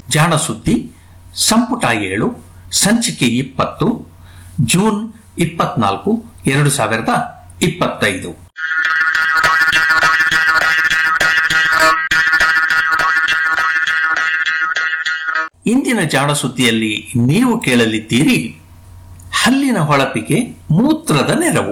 ಜಾಣಸುದ್ದಿ ಸಂಪುಟ ಏಳು ಸಂಚಿಕೆ ಇಪ್ಪತ್ತು ಜೂನ್ ಇಪ್ಪತ್ನಾಲ್ಕು ಎರಡು ಸಾವಿರದ ಇಪ್ಪತ್ತೈದು ಇಂದಿನ ಜಾಣಸುದ್ದಿಯಲ್ಲಿ ನೀವು ಕೇಳಲಿದ್ದೀರಿ ಹಲ್ಲಿನ ಹೊಳಪಿಗೆ ಮೂತ್ರದ ನೆರವು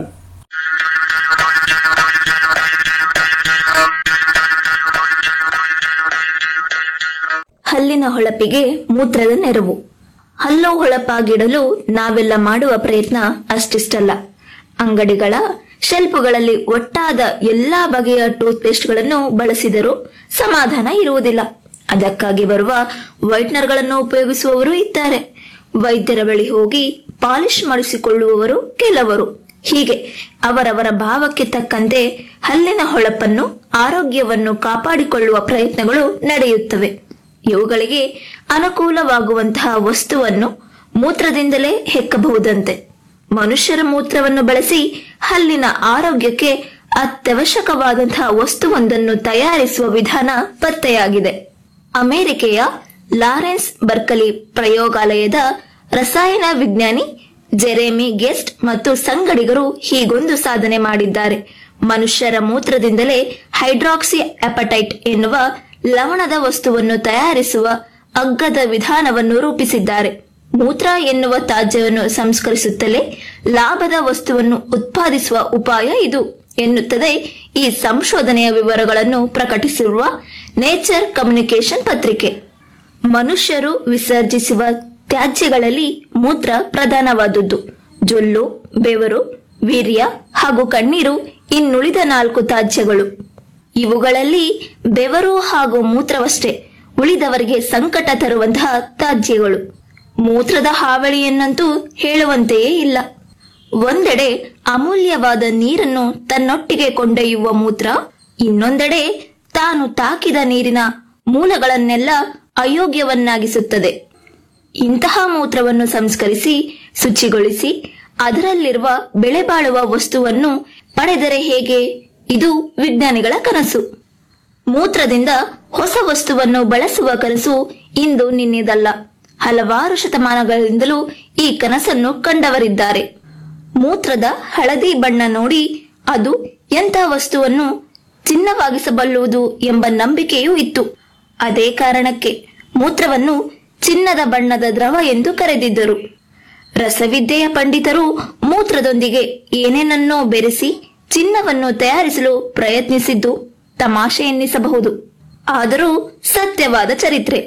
ಹಲ್ಲಿನ ಹೊಳಪಿಗೆ ಮೂತ್ರದ ನೆರವು ಹಲ್ಲು ಹೊಳಪಾಗಿಡಲು ನಾವೆಲ್ಲ ಮಾಡುವ ಪ್ರಯತ್ನ ಅಷ್ಟಿಷ್ಟಲ್ಲ ಅಂಗಡಿಗಳ ಶೆಲ್ಫುಗಳಲ್ಲಿ ಒಟ್ಟಾದ ಎಲ್ಲಾ ಬಗೆಯ ಟೂತ್ ಪೇಸ್ಟ್ಗಳನ್ನು ಬಳಸಿದರೂ ಸಮಾಧಾನ ಇರುವುದಿಲ್ಲ ಅದಕ್ಕಾಗಿ ಬರುವ ವೈಟ್ನರ್ಗಳನ್ನು ಉಪಯೋಗಿಸುವವರು ಇದ್ದಾರೆ ವೈದ್ಯರ ಬಳಿ ಹೋಗಿ ಪಾಲಿಶ್ ಮಾಡಿಸಿಕೊಳ್ಳುವವರು ಕೆಲವರು ಹೀಗೆ ಅವರವರ ಭಾವಕ್ಕೆ ತಕ್ಕಂತೆ ಹಲ್ಲಿನ ಹೊಳಪನ್ನು ಆರೋಗ್ಯವನ್ನು ಕಾಪಾಡಿಕೊಳ್ಳುವ ಪ್ರಯತ್ನಗಳು ನಡೆಯುತ್ತವೆ ಇವುಗಳಿಗೆ ಅನುಕೂಲವಾಗುವಂತಹ ವಸ್ತುವನ್ನು ಮೂತ್ರದಿಂದಲೇ ಹೆಕ್ಕಬಹುದಂತೆ ಮನುಷ್ಯರ ಮೂತ್ರವನ್ನು ಬಳಸಿ ಹಲ್ಲಿನ ಆರೋಗ್ಯಕ್ಕೆ ಅತ್ಯವಶ್ಯಕವಾದಂತಹ ವಸ್ತುವೊಂದನ್ನು ತಯಾರಿಸುವ ವಿಧಾನ ಪತ್ತೆಯಾಗಿದೆ ಅಮೆರಿಕೆಯ ಲಾರೆನ್ಸ್ ಬರ್ಕಲಿ ಪ್ರಯೋಗಾಲಯದ ರಸಾಯನ ವಿಜ್ಞಾನಿ ಜೆರೆಮಿ ಗೆಸ್ಟ್ ಮತ್ತು ಸಂಗಡಿಗರು ಹೀಗೊಂದು ಸಾಧನೆ ಮಾಡಿದ್ದಾರೆ ಮನುಷ್ಯರ ಮೂತ್ರದಿಂದಲೇ ಹೈಡ್ರಾಕ್ಸಿ ಅಪಟೈಟ್ ಎನ್ನುವ ಲವಣದ ವಸ್ತುವನ್ನು ತಯಾರಿಸುವ ಅಗ್ಗದ ವಿಧಾನವನ್ನು ರೂಪಿಸಿದ್ದಾರೆ ಮೂತ್ರ ಎನ್ನುವ ತ್ಯಾಜ್ಯವನ್ನು ಸಂಸ್ಕರಿಸುತ್ತಲೇ ಲಾಭದ ವಸ್ತುವನ್ನು ಉತ್ಪಾದಿಸುವ ಉಪಾಯ ಇದು ಎನ್ನುತ್ತದೆ ಈ ಸಂಶೋಧನೆಯ ವಿವರಗಳನ್ನು ಪ್ರಕಟಿಸಿರುವ ನೇಚರ್ ಕಮ್ಯುನಿಕೇಶನ್ ಪತ್ರಿಕೆ ಮನುಷ್ಯರು ವಿಸರ್ಜಿಸುವ ತ್ಯಾಜ್ಯಗಳಲ್ಲಿ ಮೂತ್ರ ಪ್ರಧಾನವಾದುದು ಜೊಲ್ಲು ಬೆವರು ವೀರ್ಯ ಹಾಗೂ ಕಣ್ಣೀರು ಇನ್ನುಳಿದ ನಾಲ್ಕು ತ್ಯಾಜ್ಯಗಳು ಇವುಗಳಲ್ಲಿ ಬೆವರು ಹಾಗೂ ಮೂತ್ರವಷ್ಟೇ ಉಳಿದವರಿಗೆ ಸಂಕಟ ತರುವಂತಹ ತ್ಯಾಜ್ಯಗಳು ಮೂತ್ರದ ಹಾವಳಿಯನ್ನಂತೂ ಹೇಳುವಂತೆಯೇ ಇಲ್ಲ ಒಂದೆಡೆ ಅಮೂಲ್ಯವಾದ ನೀರನ್ನು ತನ್ನೊಟ್ಟಿಗೆ ಕೊಂಡೊಯ್ಯುವ ಮೂತ್ರ ಇನ್ನೊಂದೆಡೆ ತಾನು ತಾಕಿದ ನೀರಿನ ಮೂಲಗಳನ್ನೆಲ್ಲ ಅಯೋಗ್ಯವನ್ನಾಗಿಸುತ್ತದೆ ಇಂತಹ ಮೂತ್ರವನ್ನು ಸಂಸ್ಕರಿಸಿ ಶುಚಿಗೊಳಿಸಿ ಅದರಲ್ಲಿರುವ ಬೆಳೆ ಬಾಳುವ ವಸ್ತುವನ್ನು ಪಡೆದರೆ ಹೇಗೆ ಇದು ವಿಜ್ಞಾನಿಗಳ ಕನಸು ಮೂತ್ರದಿಂದ ಹೊಸ ವಸ್ತುವನ್ನು ಬಳಸುವ ಕನಸು ಇಂದು ನಿನ್ನೆದಲ್ಲ ಹಲವಾರು ಶತಮಾನಗಳಿಂದಲೂ ಈ ಕನಸನ್ನು ಕಂಡವರಿದ್ದಾರೆ ಮೂತ್ರದ ಹಳದಿ ಬಣ್ಣ ನೋಡಿ ಅದು ಎಂಥ ವಸ್ತುವನ್ನು ಚಿನ್ನವಾಗಿಸಬಲ್ಲುವುದು ಎಂಬ ನಂಬಿಕೆಯೂ ಇತ್ತು ಅದೇ ಕಾರಣಕ್ಕೆ ಮೂತ್ರವನ್ನು ಚಿನ್ನದ ಬಣ್ಣದ ದ್ರವ ಎಂದು ಕರೆದಿದ್ದರು ರಸವಿದ್ಯೆಯ ಪಂಡಿತರು ಮೂತ್ರದೊಂದಿಗೆ ಏನೇನನ್ನೋ ಬೆರೆಸಿ ಚಿನ್ನವನ್ನು ತಯಾರಿಸಲು ಪ್ರಯತ್ನಿಸಿದ್ದು ತಮಾಷೆ ಎನ್ನಿಸಬಹುದು ಆದರೂ ಸತ್ಯವಾದ ಚರಿತ್ರೆ